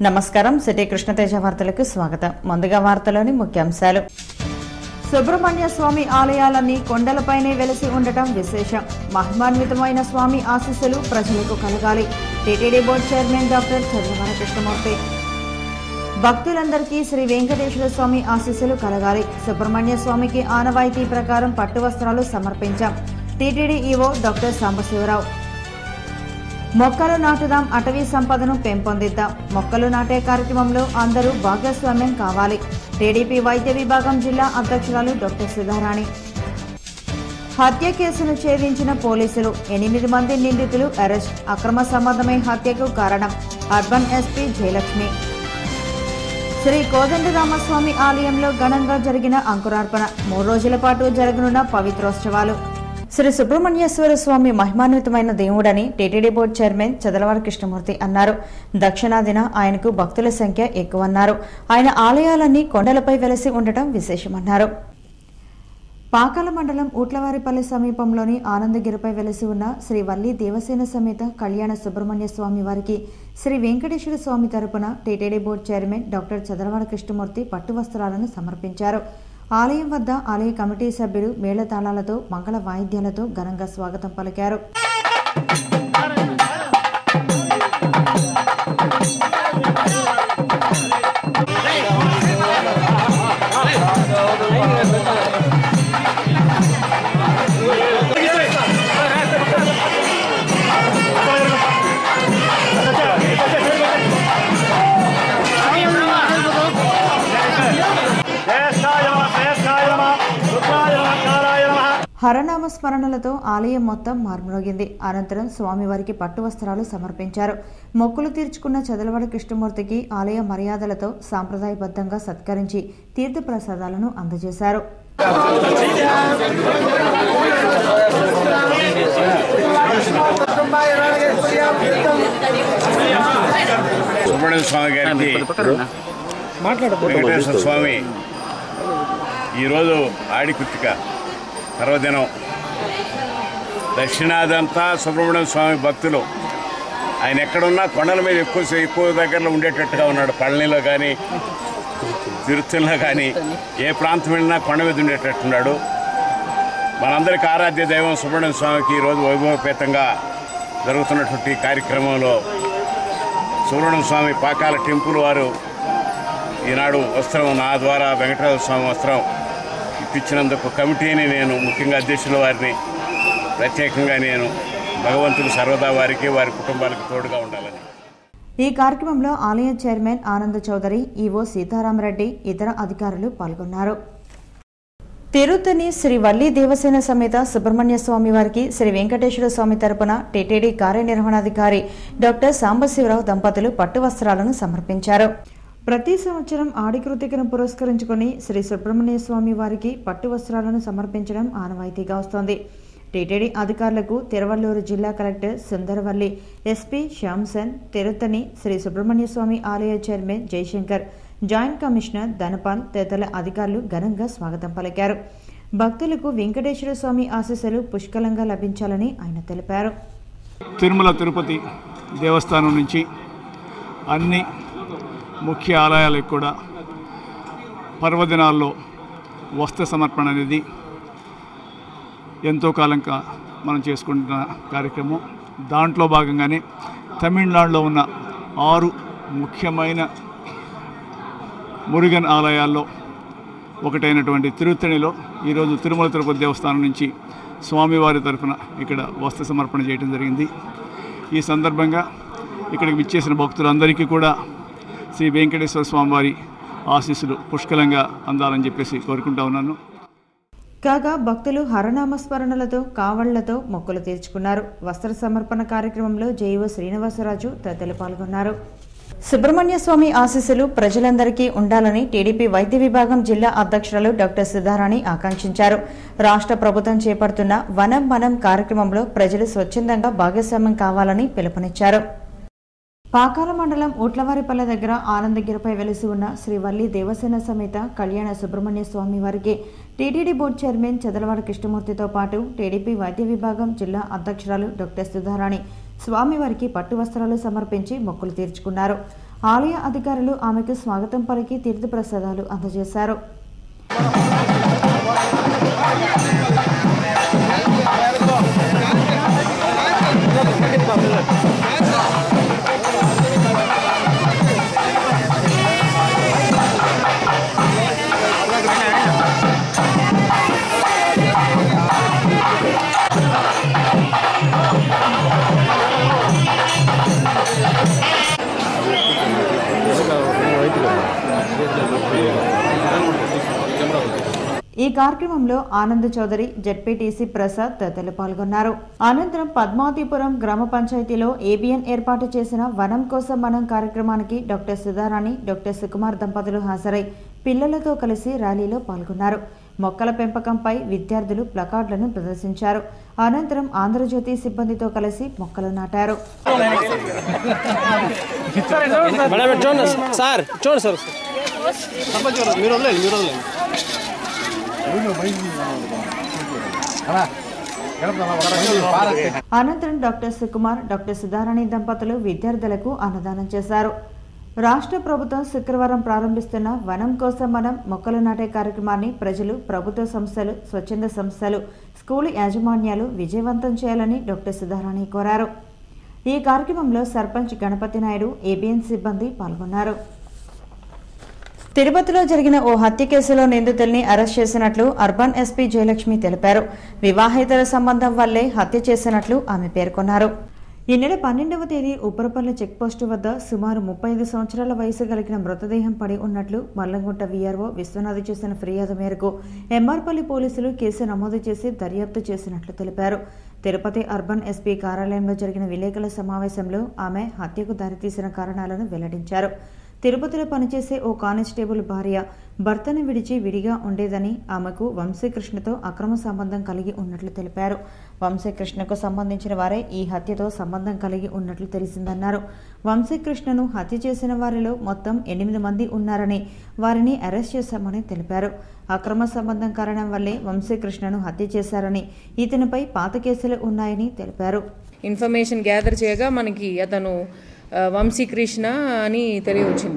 నమస్కారం సిటీ కృష్ణతేజ వార్తలకు స్వాగతం ముందుగా వార్తలోని ముఖ్యాంశాలు సుబ్రహ్మణ్య స్వామి ఆలయాలన్నీ కొండలపైనే వెలసి ఉండటం విశేషం మహిమాన్వితమైన స్వామి ఆశీస్సులు ప్రజలకు కలగాలి TTD board chairman doctor Chandramana Krishnamurthy భక్తులందరికీ శ్రీ వెంకటేశ్వర స్వామి ఆశీస్సులు కలగాలి సుబ్రహ్మణ్య స్వామికి ఆనవాయితీ ప్రకారం పట్టు వస్త్రాలు సమర్పించాం టీటీడీ ఈవో డాక్టర్ సాంబశివరావు మొక్కలు నాటుదాం అటవీ సంపదను పెంపొందిద్దాం మొక్కలు నాటే కార్యక్రమంలో అందరూ భాగస్వామ్యం కావాలి టీడీపీ వైద్య విభాగం జిల్లా అధ్యక్షురాలు డాక్టర్ సుధారాణి హత్య కేసును ఛేదించిన పోలీసులు ఎనిమిది మంది నిందితులు అరెస్ట్ అక్రమ సంబంధమై హత్యకు కారణం అర్బన్ ఎస్పీ జయలక్ష్మి శ్రీ కోదండరామస్వామి ఆలయంలో ఘనంగా జరిగిన అంకురార్పణ మూడు రోజుల పాటు జరగనున్న పవిత్రోత్సవాలు శ్రీ సుబ్రహ్మణ్యేశ్వర స్వామి మహిమాన్వితమైన దేవుడని టీటీడీ బోర్డు చైర్మన్ చదలవారి కృష్ణమూర్తి అన్నారు దక్షిణాదిన ఆయనకు భక్తుల సంఖ్య ఎక్కువన్నారు ఆయన ఆలయాలన్నీ కొండలపై వెలసి ఉండటం విశేషమన్నారు పాకాల మండలం ఊట్లవారిపల్లి సమీపంలోని ఆనందగిరిపై వెలసి ఉన్న శ్రీ వల్లి దేవసేన సమేత కళ్యాణ సుబ్రహ్మణ్య స్వామి వారికి శ్రీ వెంకటేశ్వర స్వామి తరపున TTD board chairman doctor Chadalavada Krishnamurthy పట్టు వస్త్రాలను సమర్పించారు ఆలయం వద్ద ఆలయ కమిటీ సభ్యులు మేళతాళాలతో మంగళ వాయిద్యాలతో ఘనంగా స్వాగతం పలికారు శ్రేష్ఠాయ నమ శ్రేష్ఠాయ నమ రుద్రాయ నమ కాలాయ నమ హరనామ స్మరణలతో ఆలయం మొత్తం మార్మోగింది అనంతరం స్వామివారికి పట్టు వస్త్రాలు సమర్పించారు మొక్కులు తీర్చుకున్న చదలవాడ కృష్ణమూర్తికి ఆలయ మర్యాదలతో సాంప్రదాయబద్ధంగా సత్కరించి తీర్థప్రసాదాలను అందజేశారు సుబ్రహ్మణ్య స్వామి గారికి వెంకటేశ్వర స్వామి ఈరోజు ఆడి కృతిక పర్వదినం దక్షిణాదంతా సుబ్రహ్మణ్య స్వామి భక్తులు ఆయన ఎక్కడున్నా కొండల మీద ఎక్కువ ఎక్కువ దగ్గరలో ఉండేటట్టుగా ఉన్నాడు పళనిలో కానీ తిరుత్తల్లో కానీ ఏ ప్రాంతం వెళ్ళినా కొండ మీద ఉండేటట్టున్నాడు మనందరికీ ఆరాధ్య దైవం సుబ్రహ్మణ్య స్వామికి ఈరోజు వైభవపేతంగా జరుగుతున్నటువంటి కార్యక్రమంలో సుబ్రహ్మణ్య స్వామి పాకాల టెంపుల్ వారు ఈనాడు వస్త్రం నా ద్వారా వెంకటేశ్వర స్వామి వస్త్రం ఇప్పించినందుకు కమిటీని నేను ముఖ్యంగా అధ్యక్షుల వారిని ప్రత్యేకంగా నేను భగవంతుడు సర్వదా వారికి వారి కుటుంబాలకు తోడుగా ఉండాలని ఈ కార్యక్రమంలో ఆలయ చైర్మన్ ఆనంద్ చౌదరి ఈవో సీతారామరెడ్డి ఇతర అధికారులు పాల్గొన్నారు తిరుత్తని శ్రీ వల్లి దేవసేన సమేత సుబ్రహ్మణ్య స్వామి వారికి శ్రీ వెంకటేశ్వర స్వామి తరపున టీటీడీ కార్యనిర్వహణాధికారి డాక్టర్ సాంబశివరావు దంపతులు పట్టు వస్త్రాలను సమర్పించారు ప్రతి సంవత్సరం ఆడి కృతికను పురస్కరించుకుని శ్రీ సుబ్రహ్మణ్య స్వామి వారికి పట్టు వస్త్రాలను సమర్పించడం ఆనవాయితీగా వస్తోంది టీటీడీ అధికారులకు తిరువల్లూరు జిల్లా collector Sundaravalli SP Samson Tiruttani Sri Subrahmanya Swamy ఆలయ chairman Jayashankar joint commissioner Dhanapal తదితర అధికారులు ఘనంగా స్వాగతం పలికారు భక్తులకు వెంకటేశ్వర స్వామి ఆశీస్సులు పుష్కలంగా లభించాలని ఆయన తెలిపారు తిరుమల తిరుపతి దేవస్థానం నుంచి అన్ని ముఖ్య ఆలయాలకు కూడా పర్వదినాల్లో వస్త్ర సమర్పణ అనేది ఎంతో కాలంగా మనం చేసుకుంటున్న కార్యక్రమం దాంట్లో భాగంగానే తమిళనాడులో ఉన్న ఆరు ముఖ్యమైన మురుగన్ ఆలయాల్లో ఒకటైనటువంటి తిరుత్తణిలో ఈరోజు తిరుమల తిరుపతి దేవస్థానం నుంచి స్వామివారి తరఫున ఇక్కడ వస్త్ర సమర్పణ చేయడం జరిగింది ఈ సందర్భంగా ఇక్కడికి విచ్చేసిన భక్తులందరికీ కూడా శ్రీ వెంకటేశ్వర స్వామివారి ఆశీస్సులు పుష్కలంగా అందాలని చెప్పేసి కోరుకుంటా ఉన్నాను కాగా భక్తులు హరనామస్మరణలతో కావళ్లతో మొక్కులు తీర్చుకున్నారు వస్త్ర సమర్పణ కార్యక్రమంలో జేఈఓ శ్రీనివాసరాజు తదితరులు పాల్గొన్నారు సుబ్రహ్మణ్య స్వామి ఆశీస్సులు ప్రజలందరికీ ఉండాలని టీడీపీ వైద్య విభాగం జిల్లా అధ్యక్షురాలు డాక్టర్ సుధారాణి ఆకాంక్షించారు రాష్ట్ర ప్రభుత్వం చేపడుతున్న వనం వనం కార్యక్రమంలో ప్రజలు స్వచ్ఛందంగా భాగస్వామ్యం కావాలని పిలుపునిచ్చారు పాకాల మండలం ఊట్లవారిపల్లె దగ్గర ఆనందగిరిపై వెలిసి ఉన్న శ్రీ వల్లి దేవసేన సమేత కళ్యాణ సుబ్రహ్మణ్య స్వామి వారికి టీటీడీ బోర్డు చైర్మన్ చదలవాడ కృష్ణమూర్తితో పాటు టీడీపీ వైద్య విభాగం జిల్లా అధ్యక్షురాలు డాక్టర్ సుధారాణి స్వామివారికి పట్టు వస్త్రాలు సమర్పించి మొక్కులు తీర్చుకున్నారు ఆలయ అధికారులు ఆమెకు స్వాగతం పలికి తీర్థప్రసాదాలు అందజేశారు ఈ కార్యక్రమంలో ఆనంద్ చౌదరి జడ్పీటీసీ ప్రసాద్ తదితరులు పాల్గొన్నారు అనంతరం పద్మావతిపురం గ్రామ పంచాయతీలో ఏబిఎన్ ఏర్పాటు చేసిన వనం కోసం మనం కార్యక్రమానికి డాక్టర్ సుధారాణి డాక్టర్ సుకుమార్ దంపతులు హాజరై పిల్లలతో కలిసి ర్యాలీలో పాల్గొన్నారు మొక్కల పెంపకంపై విద్యార్థులు ప్లకార్డులను ప్రదర్శించారు అనంతరం ఆంధ్రజ్యోతి సిబ్బందితో కలిసి మొక్కలు నాటారు మేడం చూడండి సార్ చూడండి సార్ మీరు వదిలేదు మీరు వదిలేదు అనంతరం డాక్టర్ సుకుమార్ డాక్టర్ సుధారాణి దంపతులు విద్యార్థులకు అన్నదానం చేశారు రాష్ట్ర ప్రభుత్వం శుక్రవారం ప్రారంభిస్తున్న వనం కోసం మనం మొక్కలు నాటే కార్యక్రమాన్ని ప్రజలు ప్రభుత్వ సంస్థలు స్వచ్ఛంద సంస్థలు స్కూలు యాజమాన్యాలు విజయవంతం చేయాలని డాక్టర్ సుధారాణి కోరారు ఈ కార్యక్రమంలో సర్పంచ్ గణపతి నాయుడు ఏబిఎన్ సిబ్బంది పాల్గొన్నారు తిరుపతిలో జరిగిన ఓ హత్య కేసులో నిందితుల్ని అరెస్ట్ చేసినట్లు అర్బన్ ఎస్పీ జయలక్ష్మి తెలిపారు వివాహేతర సంబంధం వల్లే హత్య చేసినట్లు ఆమె పేర్కొన్నారు ఈ నెల పన్నెండవ తేదీ ఉప్పరపల్లి చెక్పోస్టు వద్ద సుమారు ముప్పై ఐదు సంవత్సరాల వయసు కలిగిన మృతదేహం పడి ఉన్నట్లు మల్లంగుంట వీఆర్ఓ విశ్వనాథ్ చేసిన ఫిర్యాదు మేరకు ఎంఆర్పల్లి పోలీసులు కేసు నమోదు చేసి దర్యాప్తు చేసినట్లు తెలిపారు తిరుపతి అర్బన్ ఎస్పీ కార్యాలయంలో జరిగిన విలేకరుల సమావేశంలో ఆమె హత్యకు దారితీసిన కారణాలను వెల్లడించారు తిరుపతిలో పనిచేసే ఓ కానిస్టేబుల్ భార్య భర్తను విడిచి విడిగా ఉండేదని ఆమెకు వంశీకృష్ణతో అక్రమ సంబంధం కలిగి ఉన్నట్లు తెలిపారు వంశీకృష్ణకు సంబంధించిన వారే ఈ హత్యతో సంబంధం కలిగి ఉన్నట్లు తెలిసిందన్నారు వంశీకృష్ణను హత్య చేసిన వారిలో మొత్తం ఎనిమిది మంది ఉన్నారని వారిని అరెస్ట్ చేశామని తెలిపారు అక్రమ సంబంధం కారణం వల్లే వంశీకృష్ణను హత్య చేశారని ఇతనిపై పాత కేసులు ఉన్నాయని తెలిపారు ఇన్ఫర్మేషన్ గ్యాదర్ చేయగా మనకి అతను ఆ, వంశీకృష్ణ అని తెలియవచ్చింది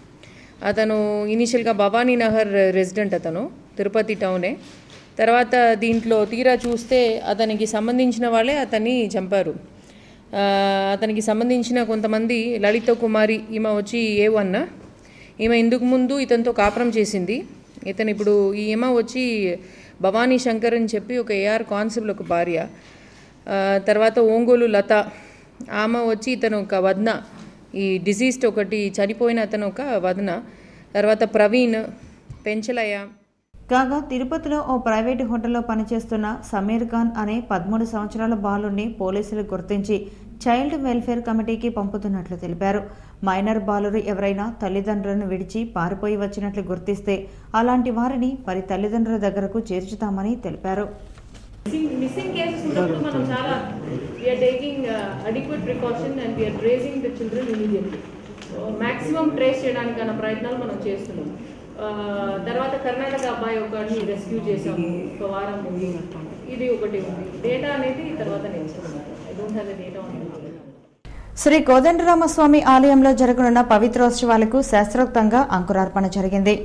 అతను ఇనీషియల్గా భవానీ నగర్ రెసిడెంట్ అతను తిరుపతి టౌనే తర్వాత దీంట్లో తీరా చూస్తే అతనికి సంబంధించిన వాళ్ళే అతన్ని చంపారు ఆ, అతనికి సంబంధించిన కొంతమంది లలిత కుమారి ఈమె వచ్చి ఏ వన్ ఈమె ఇందుకు ముందు ఇతనితో కాపురం చేసింది ఇతను ఇప్పుడు ఈ ఈమె వచ్చి భవానీ శంకర్ అని చెప్పి ఒక ఏఆర్ కానిస్టేబుల్ ఒక భార్య ఆ, తర్వాత ఒంగోలు లత ఆమె వచ్చి ఇతను ఒక వదన ఈ డిసీజ్డ్ ఒకటి చనిపోయిన అతను ఒక వదన తర్వాత ప్రవీణ్ పెంచలయ్య కాగా తిరుపతిలో ఓ ప్రైవేటు హోటల్లో పనిచేస్తున్న సమీర్ ఖాన్ అనే పదమూడు సంవత్సరాల బాలుడిని పోలీసులు గుర్తించి చైల్డ్ వెల్ఫేర్ కమిటీకి పంపుతున్నట్లు తెలిపారు మైనర్ బాలురు ఎవరైనా తల్లిదండ్రులను విడిచి పారిపోయి వచ్చినట్లు గుర్తిస్తే అలాంటి వారిని వారి తల్లిదండ్రుల దగ్గరకు చేర్చుతామని తెలిపారు మిస్సింగ్ కేసెస్ ఉన్నప్పుడు మనం చాలా we are taking adequate precaution and we are tracing the children immediately maximum trace చేయడానికి అన్న ప్రయత్నాలు మనం చేస్తున్నాం Uh, తర్వాత కర్ణాటక అబ్బాయి ఒకరిని రెస్క్యూ చేసాము ఒక వారం ముందు ఇది ఒకటి ఉంది డేటా అనేది తర్వాత నేను ఇస్తున్నాను I don't have the data on Sri Kodandaramaswamy ఆలయంలో జరగనున్న పవిత్రోత్సవాలకు శాస్త్రోక్తంగా అంకురార్పణ జరిగింది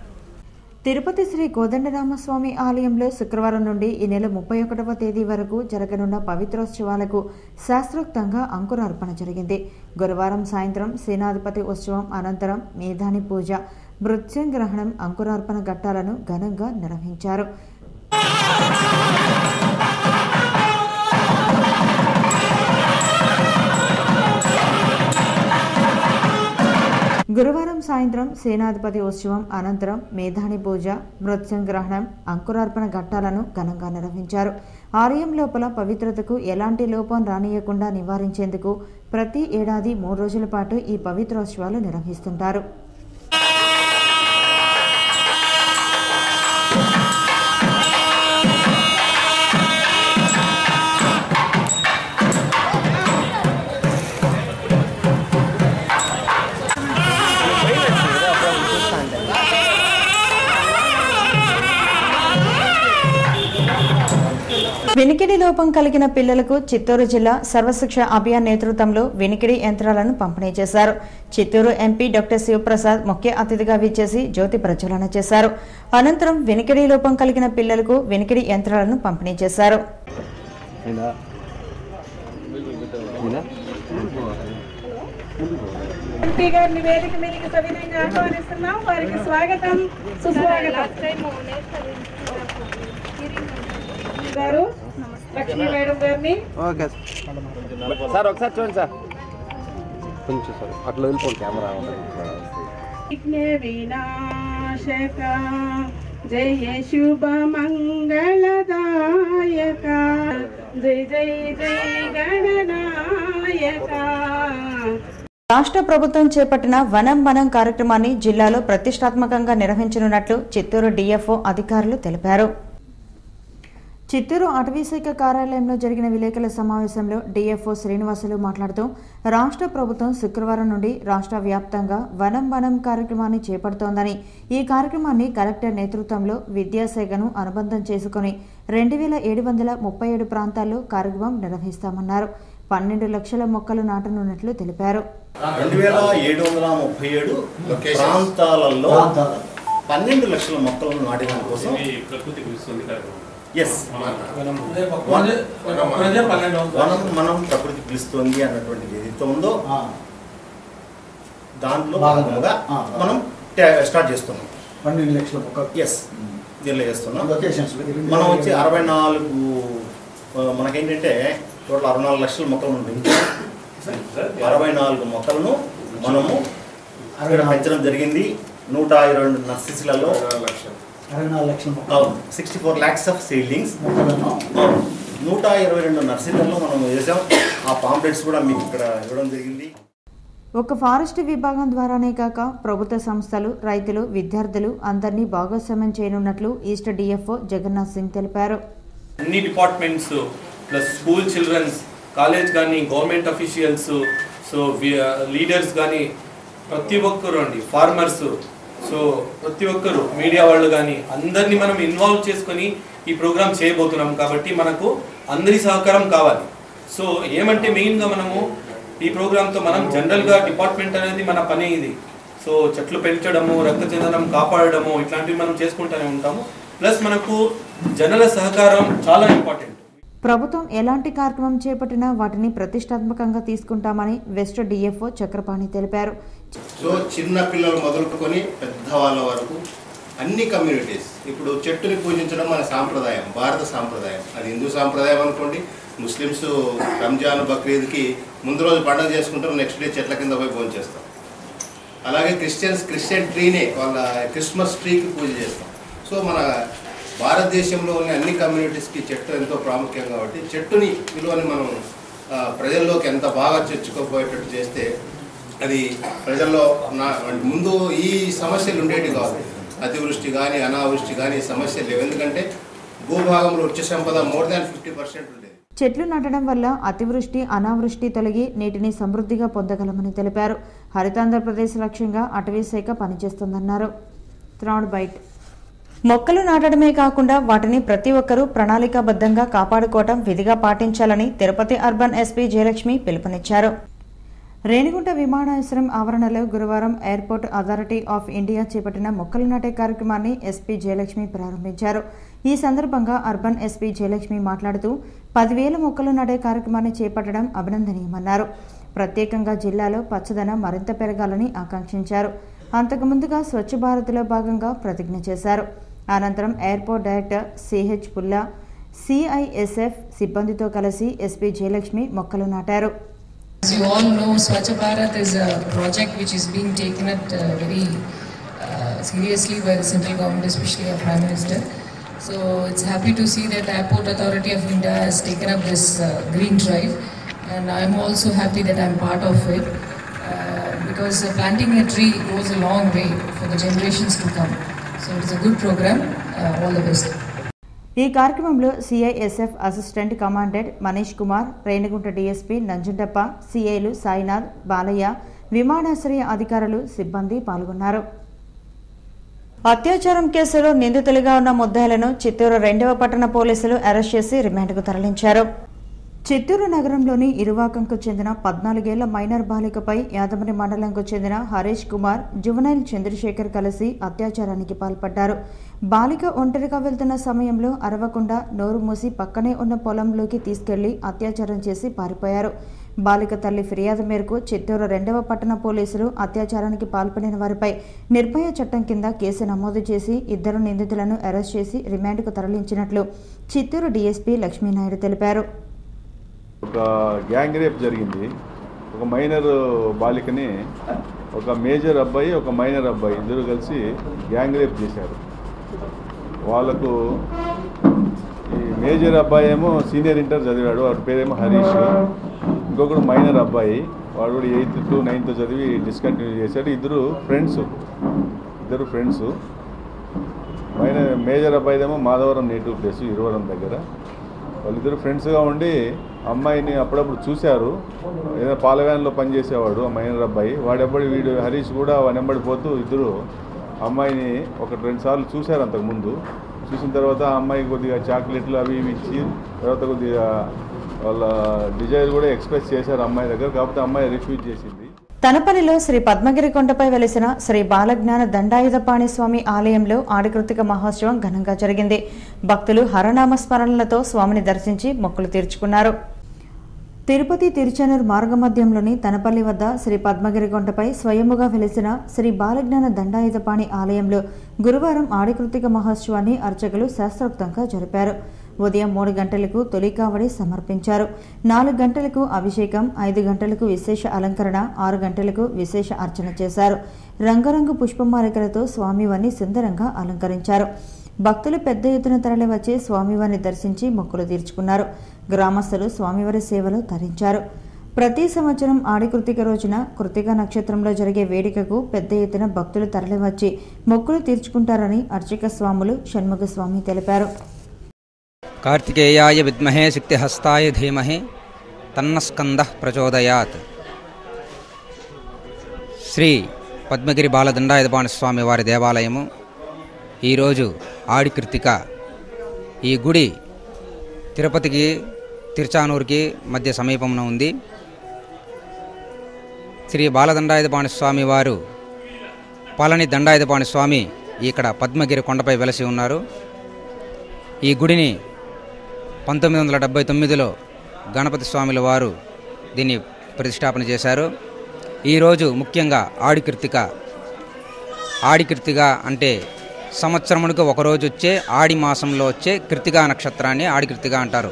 తిరుపతి శ్రీ కోదండరామస్వామి ఆలయంలో శుక్రవారం నుండి ఈ నెల ముప్పై ఒకటవ తేదీ వరకు జరగనున్న పవిత్రోత్సవాలకు శాస్త్రోక్తంగా అంకురార్పణ జరిగింది గురువారం సాయంత్రం సేనాధిపతి ఉత్సవం అనంతరం మేధాని పూజ మృత్యుంగ్రహణం అంకురార్పణ ఘట్టాలను ఘనంగా నిర్వహించారు గురువారం సాయంత్రం సేనాధిపతి ఉత్సవం అనంతరం మేధాని పూజ మృత్యుంగ్రహణం అంకురార్పణ ఘట్టాలను ఘనంగా నిర్వహించారు ఆలయం లోపల పవిత్రతకు ఎలాంటి లోపం రానియకుండా నివారించేందుకు ప్రతి ఏడాది మూడు రోజుల పాటు ఈ పవిత్రోత్సవాలు నిర్వహిస్తుంటారు వినికిడి లోపం కలిగిన పిల్లలకు చిత్తూరు జిల్లా సర్వశిక్ష అభియాన్ నేతృత్వంలో వినికిడి యంత్రాలను పంపిణీ చేశారు చిత్తూరు ఎంపీ డాక్టర్ శివప్రసాద్ ముఖ్య అతిథిగా విచ్చేసి జ్యోతి ప్రజ్వలన చేశారు అనంతరం వినికిడి లోపం కలిగిన పిల్లలకు వినికిడి యంత్రాలను పంపిణీ చేశారు ఎంపీ గారిని వేదిక మీదకి సవినయంగా ఆహ్వానిస్తున్నాం వారికి స్వాగతం సుస్వాగతం గారు లక్ష్మీ మేడం గారిని ఓకే సార్ ఒకసారి చూడండి సార్ కొంచెం సార్ అట్లా వెళ్ళిపోండి కెమెరా విఘ్న వినాశక జయ శుభ మంగళదాయక జయ జయ జయ గణనాయక రాష్ట్ర ప్రభుత్వం చేపట్టిన వనం వనం కార్యక్రమాన్ని జిల్లాలో ప్రతిష్టాత్మకంగా నిర్వహించనున్నట్లు చిత్తూరు డీఎఫ్ఓ అధికారులు తెలిపారు చిత్తూరు అటవీశాఖ కార్యాలయంలో జరిగిన విలేకరుల సమావేశంలో డీఎఫ్ఓ శ్రీనివాసులు మాట్లాడుతూ రాష్ట్ర ప్రభుత్వం శుక్రవారం నుండి రాష్ట్ర వ్యాప్తంగా వనం వనం కార్యక్రమాన్ని చేపడుతోందని ఈ కార్యక్రమాన్ని కలెక్టర్ నేతృత్వంలో విద్యాశాఖను అనుబంధం చేసుకుని రెండు వేల ఏడు వందల ముప్పై ఏడు ప్రాంతాల్లో కార్యక్రమం నిర్వహిస్తామన్నారు పన్నెండు లక్షల మొక్కలు నాటనున్నట్లు తెలిపారు రెండు వేల ఏడు వందల ముప్పై ఏడు ప్రాంతాలలో పన్నెండు లక్షల మొక్కలను నాటిన కోసం ఎస్ వనం మనం ప్రకృతి పిలుస్తుంది అన్నటువంటి ఏదైతే ఉందో దాంట్లో భాగంగా మనం ట- స్టార్ట్ చేస్తున్నాం పన్నెండు లక్షల మొక్క ఎస్ దీనిలో చేస్తున్నాం లొకేషన్స్ మనం వచ్చి అరవై నాలుగు ఆ, మనకేంటంటే టోటల్ అరవై నాలుగు లక్షల మొక్కలు ఉంటాయి అరవై నాలుగు మొక్కలను మనము ఇక్కడ పెంచడం జరిగింది నూట ఇరవై రెండు నర్సరీలలో అరవై నాలుగు లక్షల మొక్క అవును sixty four lakhs of seedlings మొక్కలను నూట ఇరవై రెండు నర్సరీలలో మనం వేసాం ఆ పాంప్లెట్స్ కూడా మీకు ఇక్కడ ఇవ్వడం జరిగింది ఒక ఫారెస్ట్ విభాగం ద్వారానే కాక ప్రభుత్వ సంస్థలు రైతులు విద్యార్థులు అందరినీ భాగస్వామ్యం చేయనున్నట్లు ఈస్ట్ డిఎఫ్ఓ జగన్నాథ్ సింగ్ తెలిపారు అన్ని departments plus school children's college కానీ గవర్నమెంట్ అఫీషియల్స్ సో లీడర్స్ కానీ ప్రతి ఒక్కరు అండి ఫార్మర్స్ సో ప్రతి ఒక్కరు మీడియా వాళ్ళు కానీ అందరినీ మనం ఇన్వాల్వ్ చేసుకొని ఈ ప్రోగ్రామ్ చేయబోతున్నాం కాబట్టి మనకు అందరి సహకారం కావాలి సో ఏమంటే మెయిన్గా మనము ఈ ప్రోగ్రామ్తో మనం జనరల్గా డిపార్ట్మెంట్ అనేది మన పని ఇది సో చెట్లు పెంచడము రక్తచందనం కాపాడడము ఇట్లాంటివి మనం చేసుకుంటూనే ఉంటాము ప్లస్ మనకు జనుల సహకారం చాలా ఇంపార్టెంట్ ప్రభుత్వం ఎలాంటి కార్యక్రమం చేపట్టినా వాటిని ప్రతిష్టాత్మకంగా తీసుకుంటామని వెస్ట్ డిఎఫ్ఓ చక్రపాణి తెలిపారు సో చిన్న పిల్లలు మొదలుకొని పెద్దవాళ్ళ వరకు అన్ని కమ్యూనిటీస్ ఇప్పుడు చెట్టుని పూజించడం మన సాంప్రదాయం భారత సాంప్రదాయం అది హిందూ సాంప్రదాయం అనుకోండి ముస్లిమ్స్ రంజాన్ బక్రీద్కి ముందు రోజు పండుగ చేసుకుంటారు నెక్స్ట్ డే చెట్ల కింద పోయి భోజనం చేస్తాం అలాగే క్రిస్టియన్స్ క్రిస్టియన్ ట్రీనే వాళ్ళ క్రిస్మస్ ట్రీకి పూజ చేస్తాం సో మన భారతదేశంలో ఉన్న అన్ని కమ్యూనిటీస్కి చెట్టు ఎంతో ప్రాముఖ్యం కాబట్టి చెట్టుని విలువని మనం ఆ, ప్రజల్లోకి ఎంత బాగా చొచ్చుకోపోయేటట్టు చేస్తే అది ప్రజల్లో నా ముందు ఈ సమస్యలు ఉండేవి కాదు అతివృష్టి కానీ అనావృష్టి కానీ సమస్యలు లేవు ఎందుకంటే భూభాగంలో వృక్ష సంపద మోర్ దాన్ ఫిఫ్టీ పర్సెంట్ ఉండేది చెట్లు నాటడం వల్ల అతివృష్టి అనావృష్టి తొలగి నీటిని సమృద్ధిగా పొందగలమని తెలిపారు హరితాంధ్రప్రదేశ్ లక్ష్యంగా అటవీ శాఖ పనిచేస్తుందన్నారు త్రాడ్ బైట్ మొక్కలు నాటడమే కాకుండా వాటిని ప్రతి ఒక్కరూ ప్రణాళికాబద్ధంగా కాపాడుకోవటం విధిగా పాటించాలని తిరుపతి అర్బన్ ఎస్పీ జయలక్ష్మి పిలుపునిచ్చారు రేణిగుంట విమానాశ్రయం ఆవరణలో గురువారం ఎయిర్పోర్ట్ అథారిటీ ఆఫ్ ఇండియా చేపట్టిన మొక్కలు నాటే కార్యక్రమాన్ని ఎస్పీ జయలక్ష్మి ప్రారంభించారు ఈ సందర్భంగా అర్బన్ ఎస్పీ జయలక్ష్మి మాట్లాడుతూ పదివేల మొక్కలు నాటే కార్యక్రమాన్ని చేపట్టడం అభినందనీయమన్నారు ప్రత్యేకంగా జిల్లాలో పచ్చదనం మరింత పెరగాలని ఆకాంక్షించారు అంతకుముందుగా స్వచ్ఛ భారత్లో భాగంగా ప్రతిజ్ఞ చేశారు అనంతరం airport director CH Pulla CISF సిబ్బందితో కలిసి ఎస్పీ జయలక్ష్మి మొక్కలు నాటారు As you all know, Swachh Bharat is a project which is being taken at uh, very uh, seriously by the central government, especially our Prime Minister. So it's happy to see that Airport Authority of India has taken up this uh, green drive, and I'm also happy that I'm part of it uh, because uh, planting a tree goes a long way for the generations to come. So it is a good program. Uh, all the best. ఈ కార్యక్రమంలో CISF assistant commandant Manish Kumar Renigunta DSP Nanjundappa సిఐలు సాయినాథ్ బాలయ్య విమానాశ్రయ అధికారులు సిబ్బంది పాల్గొన్నారు అత్యాచారం కేసులో నిందితులుగా ఉన్న ముద్దాయిలను చిత్తూరు రెండవ పట్టణ పోలీసులు అరెస్ట్ చేసి రిమాండ్కు తరలించారు చిత్తూరు నగరంలోని ఇరువాకంకు చెందిన పద్నాలుగేళ్ల మైనర్ బాలికపై యాదమరి మండలంకు చెందిన హరీష్ కుమార్ జువనైల్ చంద్రశేఖర్ కలిసి అత్యాచారానికి పాల్పడ్డారు బాలిక ఒంటరిగా వెళ్తున్న సమయంలో అరవకుండా నోరు మూసి పక్కనే ఉన్న పొలంలోకి తీసుకెళ్లి అత్యాచారం చేసి పారిపోయారు బాలిక తల్లి ఫిర్యాదు మేరకు చిత్తూరు రెండవ పట్టణ పోలీసులు అత్యాచారానికి పాల్పడిన వారిపై నిర్భయ చట్టం కింద కేసు నమోదు చేసి ఇద్దరు నిందితులను అరెస్ట్ చేసి రిమాండ్కు తరలించినట్లు చిత్తూరు డీఎస్పీ లక్ష్మీనాయుడు తెలిపారు ఒక గ్యాంగ్ రేప్ జరిగింది ఒక మైనర్ బాలికని ఒక మేజర్ అబ్బాయి ఒక మైనర్ అబ్బాయి ఇద్దరు కలిసి గ్యాంగ్ రేప్ చేశారు వాళ్ళకు ఈ మేజర్ అబ్బాయి ఏమో సీనియర్ ఇంటర్ చదివాడు వాడి పేరేమో హరీష్ ఇంకొకడు మైనర్ అబ్బాయి వాడు కూడా ఎయిత్ టు నైన్త్ చదివి డిస్కంటిన్యూ చేశాడు ఇద్దరు ఫ్రెండ్స్ ఇద్దరు ఫ్రెండ్స్ మైనర్ మేజర్ అబ్బాయిదేమో మాధవరం నేటివ్ ప్లేస్ ఇరువరం దగ్గర వాళ్ళిద్దరు ఫ్రెండ్స్గా ఉండి అమ్మాయిని అప్పుడప్పుడు చూశారు ఏదైనా పాల వ్యాన్లో పనిచేసేవాడు ఆ మైనర్ అబ్బాయి వాడెబ్బడి వీడు హరీష్ కూడా వాడెంబడి పోతూ ఇద్దరు అమ్మాయిని ఒక రెండు సార్లు చూశారు అంతకుముందు చూసిన తర్వాత ఆ అమ్మాయి కొద్దిగా చాక్లెట్లు అవి ఇవి ఇచ్చి తర్వాత కొద్దిగా వాళ్ళ డిజైర్ కూడా ఎక్స్ప్రెస్ చేశారు అమ్మాయి దగ్గర కాకపోతే అమ్మాయి రిఫ్యూజ్ చేసింది తనపల్లిలో శ్రీ పద్మగిరి కొండపై వెలిసిన శ్రీ బాలజ్ఞాన దండాయుధపాణి స్వామి ఆలయంలో ఆడికృతిక మహోత్సవం ఘనంగా జరిగింది భక్తులు హరనామ స్మరణలతో స్వామిని దర్శించి మొక్కులు తీర్చుకున్నారు తిరుపతి తిరుచనూరు మార్గమధ్యంలోని తనపల్లి వద్ద శ్రీ పద్మగిరి కొండపై స్వయముగా వెలిసిన శ్రీ బాలజ్ఞాన దండాయుధపాణి ఆలయంలో గురువారం ఆడికృతిక మహోత్సవాన్ని అర్చకులు శాస్త్రోక్తంగా జరిపారు ఉదయం మూడు గంటలకు తొలి కావడి సమర్పించారు నాలుగు గంటలకు అభిషేకం ఐదు గంటలకు విశేష అలంకరణ ఆరు గంటలకు విశేష అర్చన చేశారు రంగురంగు పుష్పమాలికలతో స్వామివారిని సుందరంగా అలంకరించారు భక్తులు పెద్ద ఎత్తున తరలివచ్చి స్వామివారిని దర్శించి మొక్కులు తీర్చుకున్నారు గ్రామస్తులు స్వామివారి సేవలు తరించారు ప్రతి సంవత్సరం ఆడి కృతిక రోజున కృతిక నక్షత్రంలో జరిగే వేడుకకు పెద్ద ఎత్తున భక్తులు తరలివచ్చి మొక్కులు తీర్చుకుంటారని అర్చక స్వాములు షణ్ముఖ స్వామి తెలిపారు కార్తికేయాయ విద్మహే శక్తిహస్తాయ ధీమహి తన్నస్కంద ప్రచోదయాత్ శ్రీ పద్మగిరి బాలదండాయుధపాణ స్వామి వారి దేవాలయము ఈరోజు ఆడి కృతిక ఈ గుడి తిరుపతికి తిరుచానూరుకి మధ్య సమీపంలో ఉంది శ్రీ బాలదండాయుధపాణి స్వామి వారు పళని దండాయుధపాణి స్వామి ఇక్కడ పద్మగిరి కొండపై వెలసి ఉన్నారు ఈ గుడిని పంతొమ్మిది వందల డెబ్బై తొమ్మిదిలో గణపతి స్వాముల వారు దీన్ని ప్రతిష్టాపన చేశారు ఈరోజు ముఖ్యంగా ఆడికృతిక ఆడికృతిక అంటే సంవత్సరమునికి ఒకరోజు వచ్చే ఆడి మాసంలో వచ్చే కృతికా నక్షత్రాన్ని ఆడికృతిక అంటారు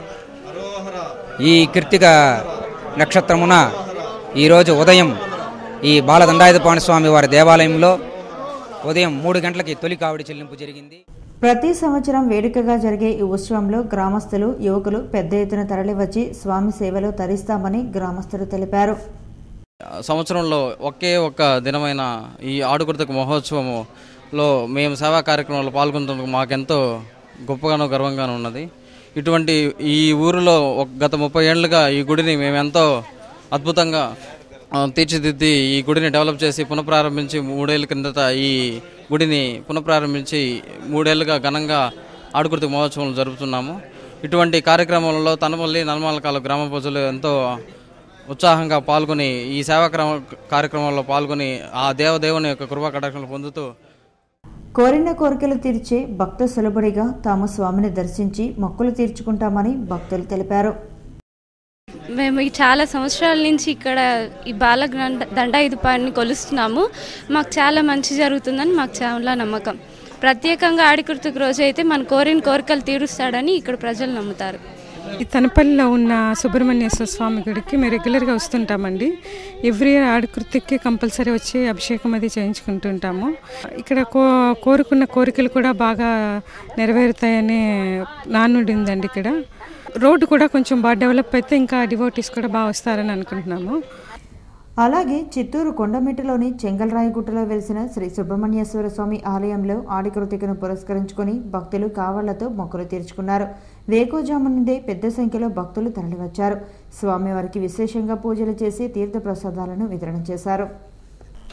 ఈ కృతిక నక్షత్రమున ఈరోజు ఉదయం ఈ బాలదండాయుధపాణి స్వామి వారి దేవాలయంలో ఉదయం మూడు గంటలకి తొలి కావడి చెల్లింపు జరిగింది ప్రతి సంవత్సరం వేడుకగా జరిగే ఈ ఉత్సవంలో గ్రామస్తులు యువకులు పెద్ద ఎత్తున తరలివచ్చి స్వామి సేవలో తరిస్తామని గ్రామస్తులు తెలిపారు సంవత్సరంలో ఒకే ఒక్క దినమైన ఈ ఆడుకుర్తక మహోత్సవములో మేము సేవా కార్యక్రమంలో పాల్గొన్నందుకు మాకెంతో గొప్పగానో గర్వంగానూ ఉన్నది ఇటువంటి ఈ ఊరిలో ఒక గత ముప్పై ఏళ్ళుగా ఈ గుడిని మేము ఎంతో అద్భుతంగా ఆ, తీర్చిదిద్ది ఈ గుడిని డెవలప్ చేసి పునఃప్రారంభించి మూడేళ్ల కిందట ఈ గుడిని పునఃప్రారంభించి మూడేళ్లుగా ఘనంగా ఆడుకుర్తి మహోత్సవం జరుపుతున్నాము ఇటువంటి కార్యక్రమాలలో తనపల్లి నల్మాలకాల గ్రామ ప్రజలు ఎంతో ఉత్సాహంగా పాల్గొని ఈ సేవా క్రమ కార్యక్రమంలో పాల్గొని ఆ దేవదేవుని యొక్క కృపా కటాక్షలు పొందుతూ కోరిన కోరికలు తీర్చే భక్త సులభడిగా తాము స్వామిని దర్శించి మొక్కులు తీర్చుకుంటామని భక్తులు తెలిపారు మేము ఈ చాలా సంవత్సరాల నుంచి ఇక్కడ ఈ బాల దండాయుధపాన్ని కొలుస్తున్నాము మాకు చాలా మంచి జరుగుతుందని మాకు చాలా నమ్మకం ప్రత్యేకంగా ఆడికృతిక రోజు అయితే మన కోరిన కోరికలు తీరుస్తాడని ఇక్కడ ప్రజలు నమ్ముతారు ఈ తనపల్లిలో ఉన్న సుబ్రహ్మణ్యేశ్వర స్వామి గుడికి మేము రెగ్యులర్గా వస్తుంటామండి ఎవ్రీ ఇయర్ ఆడకృతికి కంపల్సరీ వచ్చి అభిషేకం అది చేయించుకుంటుంటాము ఇక్కడ కో కోరుకున్న కోరికలు కూడా బాగా నెరవేరుతాయనే నానుడి ఉందండి ఇక్కడ రోడ్డు కూడా కొంచెం బాగా డెవలప్ అయితే ఇంకా డివోటీస్ కూడా బాగా వస్తారని అనుకుంటున్నాము అలాగే చిత్తూరు కొండమెట్టులోని చెంగల్రాయగుట్టలో వెలిసిన శ్రీ సుబ్రహ్మణ్యేశ్వర స్వామి ఆలయంలో ఆడికృతికను పురస్కరించుకొని భక్తులు కావళ్లతో మొక్కులు తీర్చుకున్నారు వేకోజాము నుండే పెద్ద సంఖ్యలో భక్తులు తరలివచ్చారు స్వామివారికి విశేషంగా పూజలు చేసి తీర్థ ప్రసాదాలను వితరణ చేశారు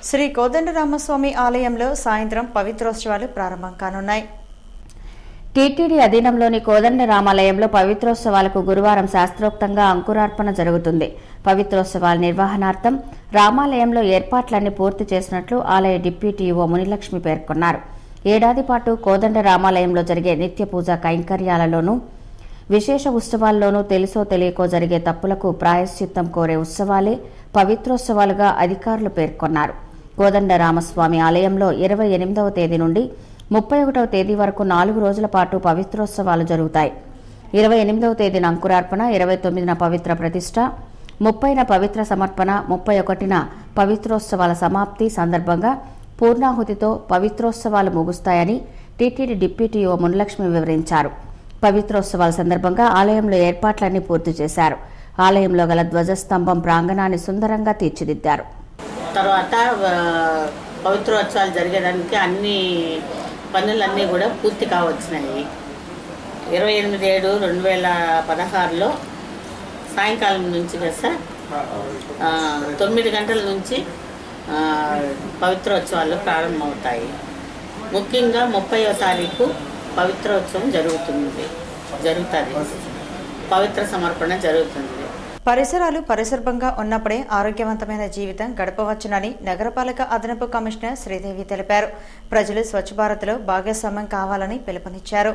శ్రీ కోదండరామస్వామి ఆలయంలో సాయంత్రం పవిత్రోత్సవాలు ప్రారంభం కానున్నాయి టీటీడీ అధీనంలోని కోదండ రామాలయంలో పవిత్రోత్సవాలకు గురువారం శాస్త్రోక్తంగా అంకురార్పణ జరుగుతుంది పవిత్రోత్సవాల నిర్వహణార్థం రామాలయంలో ఏర్పాట్లన్నీ పూర్తి చేసినట్లు ఆలయ డిప్యూటీ ఈవో మునిలక్ష్మి పేర్కొన్నారు ఏడాది పాటు కోదండ రామాలయంలో జరిగే నిత్య పూజ కైంకర్యాలలోనూ విశేష ఉత్సవాల్లోనూ తెలుసో తెలియకో జరిగే తప్పులకు ప్రాయశ్చిత్తం కోరే ఉత్సవాలే పవిత్రోత్సవాలుగా అధికారులు పేర్కొన్నారు కోదండ రామస్వామి ఆలయంలో ఇరవై ఎనిమిదవ తేదీ నుండి ముప్పై ఒకటవ తేదీ వరకు నాలుగు రోజుల పాటు పవిత్రోత్సవాలు జరుగుతాయి ఇరవై ఎనిమిదవ తేదీన అంకురార్పణ ఇరవై తొమ్మిదిన పవిత్ర ప్రతిష్ట ముప్పైన పవిత్ర సమర్పణ ముప్పై ఒకటిన పవిత్రోత్సవాల సమాప్తి సందర్భంగా పూర్ణాహుతితో పవిత్రోత్సవాలు ముగుస్తాయని టీటీడీ డిప్యూటీ ఓ మునలక్ష్మి వివరించారు పవిత్రోత్సవాల సందర్భంగా ఆలయంలో ఏర్పాట్లన్నీ పూర్తి చేశారు ఆలయంలో గల ధ్వజస్తంభం ప్రాంగణాన్ని సుందరంగా తీర్చిదిద్దారు తర్వాత ఆ, పవిత్రోత్సవాలు జరిగేదానికి అన్ని పనులన్నీ కూడా పూర్తి కావచ్చినాయి ఇరవై ఎనిమిది ఏడు రెండు వేల పదహారులో సాయంకాలం నుంచి కదా సార్ ఆ, తొమ్మిది గంటల నుంచి ఆ, పవిత్రోత్సవాలు ప్రారంభమవుతాయి ముఖ్యంగా ముప్పైవ తారీఖు పవిత్రోత్సవం జరుగుతుంది జరుగుతుంది పవిత్ర సమర్పణ జరుగుతుంది పరిసరాలు పరిశుభ్రంగా ఉన్నప్పుడే ఆరోగ్యవంతమైన జీవితం గడపవచ్చునని నగరపాలక అదనపు కమిషనర్ శ్రీదేవి తెలిపారు ప్రజలు స్వచ్ఛ భారత్లో భాగస్వామ్యం కావాలని పిలుపునిచ్చారు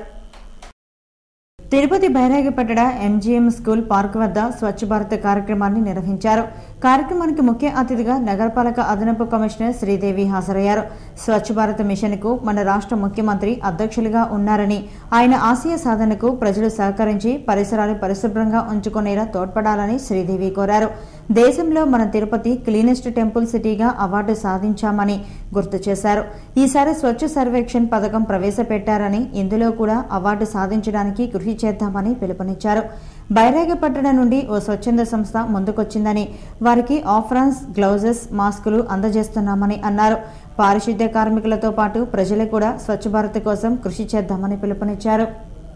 Tirupati Bairagipattana MGM school park వద్ద స్వచ్ఛ భారత్ కార్యక్రమాన్ని నిర్వహించారు కార్యక్రమానికి ముఖ్య అతిథిగా నగరపాలక అదనపు కమిషనర్ శ్రీదేవి హాజరయ్యారు స్వచ్ఛ భారత్ మిషన్ కు మన రాష్ట్ర ముఖ్యమంత్రి అధ్యక్షులుగా ఉన్నారని ఆయన ఆశయ సాధనకు ప్రజలు సహకరించి పరిసరాలు పరిశుభ్రంగా ఉంచుకునేలా తోడ్పడాలని శ్రీదేవి కోరారు దేశంలో మన తిరుపతి క్లీనెస్ట్ టెంపుల్ సిటీగా అవార్డు సాధించామని గుర్తు చేశారు ఈసారి స్వచ్ఛ సర్వేక్షణ్ పథకం ప్రవేశపెట్టారని ఇందులో కూడా అవార్డు సాధించడానికి కృషి చేద్దామని పిలుపునిచ్చారు బైరాగపట్టణ నుండి ఓ స్వచ్ఛంద సంస్థ ముందుకొచ్చిందని వారికి ఆఫ్రాన్స్ గ్లౌజెస్ మాస్కులు అందజేస్తున్నామని అన్నారు పారిశుద్ధ్య కార్మికులతో పాటు ప్రజలు కూడా స్వచ్ఛ భారత్ కోసం కృషి చేద్దామని పిలుపునిచ్చారు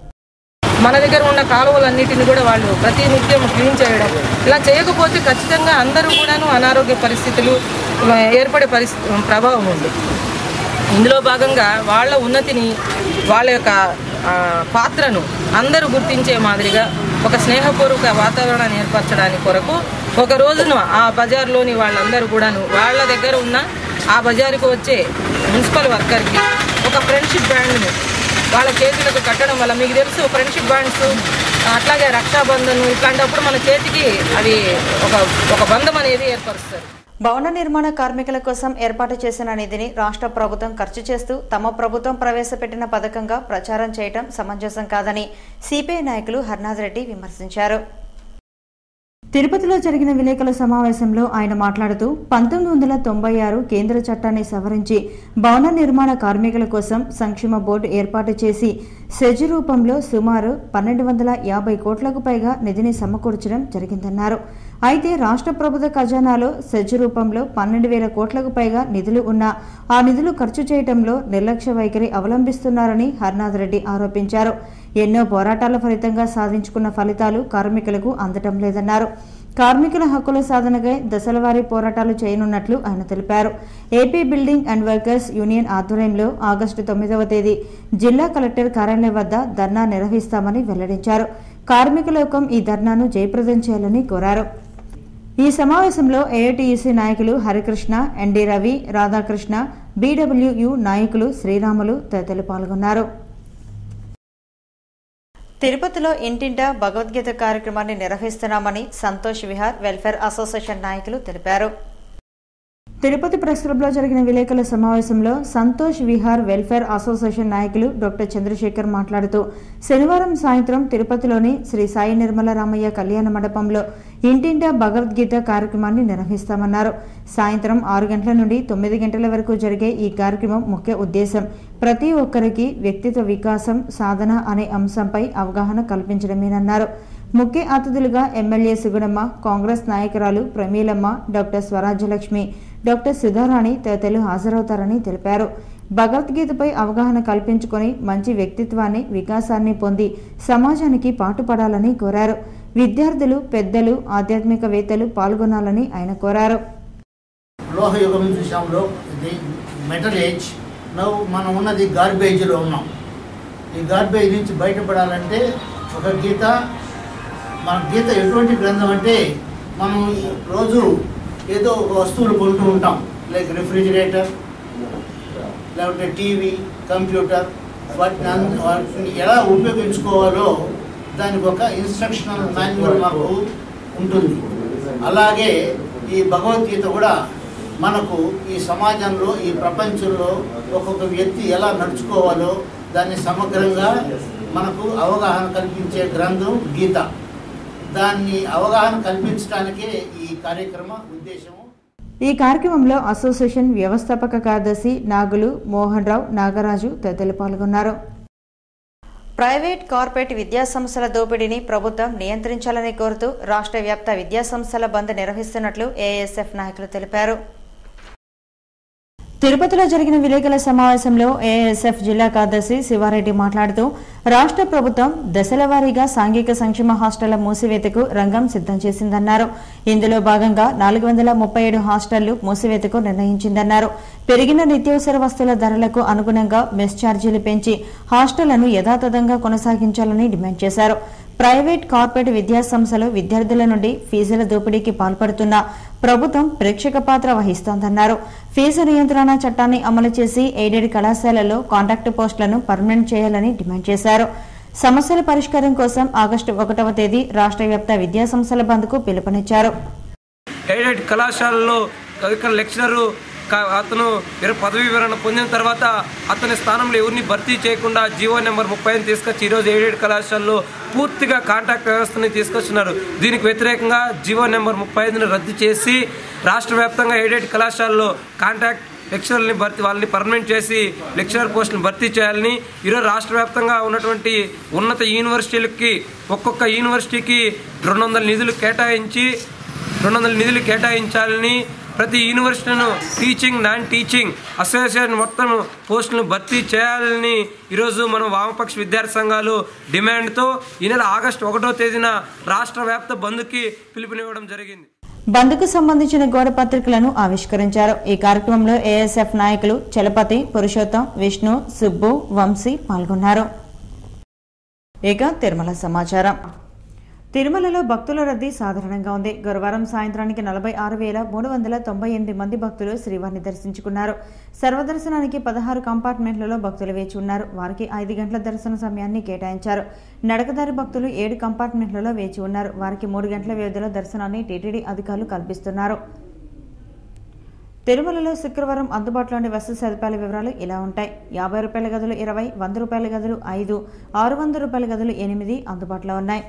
మన దగ్గర ఉన్న కాలువలన్నిటిని కూడా వాళ్ళు ప్రతి నిత్యం క్లీన్ చేయడం ఇలా చేయకపోతే ఖచ్చితంగా అందరూ కూడాను అనారోగ్య పరిస్థితులు ఆ, ఏర్పడే పరిస్థితి ప్రభావం ఉంది ఇందులో భాగంగా వాళ్ళ ఉన్నతిని వాళ్ళ యొక్క ఆ, పాత్రను అందరూ గుర్తించే మాదిరిగా ఒక స్నేహపూర్వక వాతావరణాన్ని ఏర్పరచడానికి కొరకు ఒక రోజున ఆ బజార్లోని వాళ్ళందరూ కూడాను వాళ్ళ దగ్గర ఉన్న ఆ బజారుకు వచ్చే మున్సిపల్ వర్కర్కి ఒక ఫ్రెండ్షిప్ బ్యాండ్ను వాళ్ళ చేతులకు కట్టడం వల్ల మీకు తెలుసు ఫ్రెండ్షిప్ బ్యాండ్స్ అట్లాగే రక్షాబంధన్ ఇట్లాంటప్పుడు మన చేతికి అవి ఒక ఒక బంధం అనేది ఏర్పరుస్తారు భవన నిర్మాణ కార్మికుల కోసం ఏర్పాటు చేసిన నిధిని రాష్ట్ర ప్రభుత్వం ఖర్చు చేస్తూ తమ ప్రభుత్వం ప్రవేశపెట్టిన పథకంగా ప్రచారం చేయటం సమంజసం కాదని సిపిఐ నాయకులు హర్నాథ్ రెడ్డి విమర్శించారు తిరుపతిలో జరిగిన విలేకరుల సమావేశంలో ఆయన మాట్లాడుతూ పంతొమ్మిది వందల తొంభై ఆరు కేంద్ర చట్టాన్ని సవరించి భవన నిర్మాణ కార్మికుల కోసం సంక్షేమ బోర్డు ఏర్పాటు చేసి సెజ్ రూపంలో సుమారు పన్నెండు వందల యాభై కోట్లకు పైగా నిధిని సమకూర్చడం జరిగిందన్నారు అయితే రాష్ట్ర ప్రభుత్వ ఖజానాలో సెజ్ రూపంలో పన్నెండు వేల కోట్లకు పైగా నిధులు ఉన్నా ఆ నిధులు ఖర్చు చేయడంలో నిర్లక్ష్య వైఖరి అవలంబిస్తున్నారని హర్నాథ్ రెడ్డి ఆరోపించారు ఎన్నో పోరాటాల ఫలితంగా సాధించుకున్న ఫలితాలు కార్మికులకు అందటం లేదన్నారు కార్మికుల హక్కుల సాధనకై దశలవారీ పోరాటాలు చేయనున్నట్లు ఆయన తెలిపారు AP building and workers union ఆధ్వర్యంలో ఆగస్టు తొమ్మిదవ తేదీ జిల్లా కలెక్టర్ కార్యాలయం వద్ద ధర్నా నిర్వహిస్తామని వెల్లడించారు కార్మిక లోకం ఈ ధర్నాను జయప్రదం చేయాలని కోరారు ఈ సమావేశంలో ఏఐటీయూసీ నాయకులు హరికృష్ణ ఎన్డీ రవి రాధాకృష్ణ బీడబ్ల్యూయు నాయకులు శ్రీరాములు తదితరులు పాల్గొన్నారు తిరుపతిలో ఇంటింటా భగవద్గీత కార్యక్రమాన్ని నిర్వహిస్తున్నామని సంతోష్ విహార్ వెల్ఫేర్ అసోసియేషన్ నాయకులు తెలిపారు తిరుపతి ప్రెస్ క్లబ్లో జరిగిన విలేకరుల సమావేశంలో సంతోష్ విహార్ వెల్ఫేర్ అసోసియేషన్ నాయకులు డాక్టర్ చంద్రశేఖర్ మాట్లాడుతూ శనివారం సాయంత్రం తిరుపతిలోని శ్రీ సాయి నిర్మల రామయ్య కళ్యాణ మండపంలో ఇంటింటా భగవద్గీత కార్యక్రమాన్ని నిర్వహిస్తామన్నారు సాయంత్రం ఆరు గంటల నుండి తొమ్మిది గంటల వరకు జరిగే ఈ కార్యక్రమం ముఖ్య ఉద్దేశం ప్రతి ఒక్కరికి వ్యక్తిత్వ వికాసం సాధన అనే అంశంపై అవగాహన కల్పించడమేనన్నారు ముఖ్య అతిథులుగా ఎమ్మెల్యే సుగుణమ్మ కాంగ్రెస్ నాయకురాలు ప్రమీలమ్మ డాక్టర్ స్వరాజ్యలక్ష్మి డాక్టర్ సుధారాణి తదితరులు హాజరవుతారని తెలిపారు భగవద్గీతపై అవగాహన కల్పించుకొని మంచి వ్యక్తిత్వాన్ని వికాసాన్ని పొంది సమాజానికి పాటుపడాలని కోరారు విద్యార్థులు పెద్దలు ఆధ్యాత్మికవేత్తలు పాల్గొనాలని ఆయన కోరారు లోహయుగం చూసాంలో ఇది మెటల్ ఏజ్ నవ్వు మనం ఉన్నది గార్బేజ్లో ఉన్నాం ఈ గార్బేజ్ నుంచి బయటపడాలంటే ఒక గీత మన గీత ఎటువంటి గ్రంథం అంటే మనం రోజు ఏదో ఒక వస్తువులు కొంటూ ఉంటాం లైక్ రిఫ్రిజిరేటర్ లేకపోతే టీవీ కంప్యూటర్ వాటిని అన్- వాటిని ఎలా ఉపయోగించుకోవాలో దానికి ఒక ఇన్స్ట్రక్షనల్ మాన్యువల్ మాకు ఉంటుంది అలాగే ఈ భగవద్గీత కూడా మనకు ఈ సమాజంలో ఈ ప్రపంచంలో ఒక్కొక్క వ్యక్తి ఎలా నడుచుకోవాలో దాన్ని సమగ్రంగా మనకు అవగాహన కల్పించే గ్రంథం గీత దాన్ని అవగాహన కల్పించడానికే ఈ కార్యక్రమ ఉద్దేశము ఈ కార్యక్రమంలో అసోసియేషన్ వ్యవస్థాపక కార్యదర్శి నాగులు మోహన్ రావు నాగరాజు తదితరులు పాల్గొన్నారు ప్రైవేట్ కార్పొరేట్ విద్యా సంస్థల దోపిడీని ప్రభుత్వం నియంత్రించాలని కోరుతూ రాష్ట్ర వ్యాప్త విద్యా సంస్థల బంద్ నిర్వహిస్తున్నట్లు ఏఎస్ఎఫ్ నాయకులు తెలిపారు తిరుపతిలో జరిగిన విలేకరుల సమావేశంలో ఏఎస్ఎఫ్ జిల్లా కార్యదర్శి శివారెడ్డి మాట్లాడుతూ రాష్ట్ర ప్రభుత్వం దశల వారీగా సాంఘిక సంక్షేమ హాస్టళ్ల మూసివేతకు రంగం సిద్ధం చేసిందన్నారు ఇందులో భాగంగా నాలుగు వందల ముప్పై ఏడు హాస్టళ్లు మూసివేతకు నిర్ణయించిందన్నారు పెరిగిన నిత్యావసర వస్తువుల ధరలకు అనుగుణంగా మెస్ ఛార్జీలు పెంచి హాస్టళ్లను యథాతథంగా కొనసాగించాలని డిమాండ్ చేశారు ప్రైవేట్ కార్పొరేట్ విద్యా సంస్థలు విద్యార్థుల నుండి ఫీజుల దోపిడీకి పాల్పడుతున్న ప్రభుత్వం ప్రేక్షక పాత్ర వహిస్తోందన్నారు ఫీజు నియంత్రణ చట్టాన్ని అమలు చేసి ఎయిడెడ్ కళాశాలల్లో కాంట్రాక్ట్ పోస్టులను పర్మనెంట్ చేయాలని డిమాండ్ చేశారు సమస్యల పరిష్కారం కోసం ఆగస్టు ఒకటవ తేదీ రాష్ట్ర వ్యాప్త విద్యా సంస్థల బంద్కు పిలుపునిచ్చారు ఎయిడెడ్ కళాశాలలో ఇక్కడ లెక్చరరు క- అతను ఇర- పదవీ విరమణ పొందిన తర్వాత అతని స్థానంలో ఎవరిని భర్తీ చేయకుండా జీవో నెంబర్ ముప్పై తీసుకొచ్చి ఈరోజు ఎయిడెడ్ కళాశాలలో పూర్తిగా కాంట్రాక్ట్ వ్యవస్థని తీసుకొస్తున్నారు దీనికి వ్యతిరేకంగా జీవో నెంబర్ ముప్పై ఐదుని రద్దు చేసి రాష్ట్ర వ్యాప్తంగా ఎయిడెడ్ కళాశాలలో కాంట్రాక్ట్ లెక్చరర్ని భర్తీ వాళ్ళని పర్మనెంట్ చేసి లెక్చరర్ పోస్టులను భర్తీ చేయాలని ఈరోజు రాష్ట్ర వ్యాప్తంగా ఉన్నటువంటి ఉన్నత యూనివర్సిటీలకి ఒక్కొక్క యూనివర్సిటీకి రెండు వందల నిధులు కేటాయించి రెండు వందల నిధులు కేటాయించాలని ప్రతి యూనివర్సిటీను టీచింగ్ నాన్ టీచింగ్ అసోసియేషన్ మొత్తం పోస్టులను భర్తీ చేయాలని ఈరోజు మనం వామపక్ష విద్యార్థి సంఘాలు డిమాండ్తో ఈ నెల ఆగస్టు ఒకటో తేదీన రాష్ట్ర వ్యాప్త బంద్కి పిలుపునివ్వడం జరిగింది బంద్కు సంబంధించిన గోడ పత్రికలను ఆవిష్కరించారు ఈ కార్యక్రమంలో ఏఎస్ఎఫ్ నాయకులు చలపతి పురుషోత్తం విష్ణు సుబ్బు వంశీ పాల్గొన్నారు ఇక తిరుమల సమాచారం తిరుమలలో భక్తుల రద్దీ సాధారణంగా ఉంది గురువారం సాయంత్రానికి నలభై ఆరు వేల మూడు వందల తొంభై ఎనిమిది మంది భక్తులు శ్రీవారిని దర్శించుకున్నారు సర్వదర్శనానికి పదహారు కంపార్ట్మెంట్లలో భక్తులు వేచి ఉన్నారు వారికి ఐదు గంటల దర్శన సమయాన్ని కేటాయించారు నడకదారి భక్తులు ఏడు కంపార్ట్మెంట్లలో వేచి ఉన్నారు వారికి మూడు గంటల వ్యవధిలో దర్శనాన్ని టీటీడీ అధికారులు కల్పిస్తున్నారు తిరుమలలో శుక్రవారం అందుబాటులోని వసతి సదుపాయాల వివరాలు ఇలా ఉంటాయి యాభై రూపాయల గదులు ఇరవై వంద రూపాయల గదులు ఐదు ఆరు వందల రూపాయల గదులు ఎనిమిది అందుబాటులో ఉన్నాయి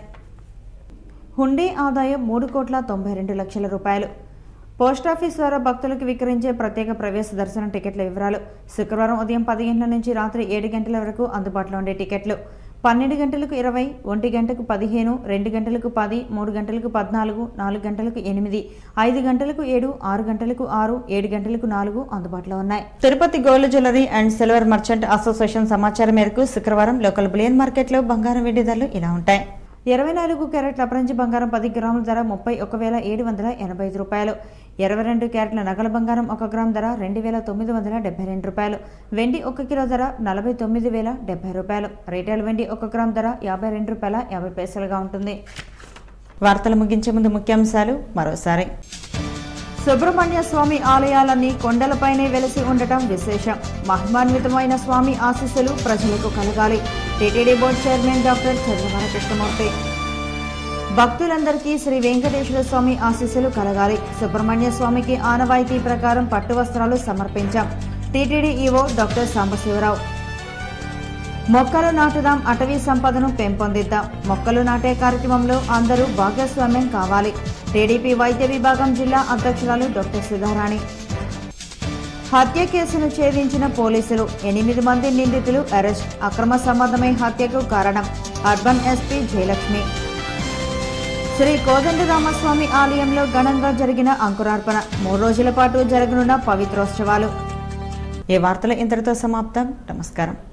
హుండీ ఆదాయం మూడు కోట్ల తొంభై రెండు లక్షల రూపాయలు పోస్టాఫీస్ ద్వారా భక్తులకు విక్రయించే ప్రత్యేక ప్రవేశ దర్శనం టికెట్ల వివరాలు శుక్రవారం ఉదయం పది గంటల నుంచి రాత్రి ఏడు గంటల వరకు అందుబాటులో ఉండే టికెట్లు పన్నెండు గంటలకు ఇరవై ఒంటి గంటకు పదిహేను రెండు గంటలకు పది మూడు గంటలకు పద్నాలుగు నాలుగు గంటలకు ఎనిమిది ఐదు గంటలకు ఏడు ఆరు గంటలకు ఆరు ఏడు గంటలకు నాలుగు అందుబాటులో ఉన్నాయి Tirupati gold jewellery and silver merchant association సమాచారం మేరకు శుక్రవారం లోకల్ బులియన్ మార్కెట్లో బంగారం వెండి ధరలు ఇలా ఉంటాయి ఇరవై నాలుగు క్యారెట్ల అపరంజి బంగారం పది గ్రాముల ధర ముప్పై ఒక వేల ఏడు వందల ఎనభై ఐదు రూపాయలు ఇరవై రెండు క్యారెట్ల నగల బంగారం ఒక గ్రామ్ ధర రెండు వేల తొమ్మిది వందల డెబ్బై రెండు రూపాయలు వెండి ఒక కిలో ధర నలభై తొమ్మిది వేల డెబ్బై రూపాయలు రీటైల్ వెండి ఒక గ్రామ్ ధర యాభై రెండు రూపాయల యాభై పైసలుగా ఉంటుంది వార్తలు ముగించే ముందు ముఖ్యాంశాలు మరోసారి సుబ్రహ్మణ్య స్వామి ఆలయాలన్నీ కొండలపైనే వెలసి ఉండటం విశేషం మహిమాన్వితమైన స్వామి ఆశీస్సులు ప్రజలకు కలగాలి TTD board chairman doctor Chandrababu Krishnamurthy భక్తులందరికీ శ్రీ వెంకటేశ్వర స్వామి ఆశీస్సులు కలగాలి సుబ్రహ్మణ్య స్వామికి ఆనవాయితీ ప్రకారం పట్టు వస్త్రాలు సమర్పించాం టీటీడీ ఈవో డాక్టర్ సాంబశివరావు మొక్కలు నాటుదాం అటవీ సంపదను పెంపొందిద్దాం మొక్కలు నాటే కార్యక్రమంలో అందరూ భాగస్వామ్యం కావాలి టీడీపీ వైద్య విభాగం జిల్లా అధ్యక్షురాలు డాక్టర్ సుధారాణి హత్య కేసును ఛేదించిన పోలీసులు ఎనిమిది మంది నిందితులు అరెస్ట్ అక్రమ సంబంధమై హత్యకు కారణం అర్బన్ ఎస్పీ జయలక్ష్మి శ్రీ కోదండరామస్వామి ఆలయంలో ఘనంగా జరిగిన అంకురార్పణ మూడు రోజుల పాటు జరగనున్న పవిత్రోత్సవాలు ఈ వార్తలు ఇంతటితో సమాప్తం నమస్కారం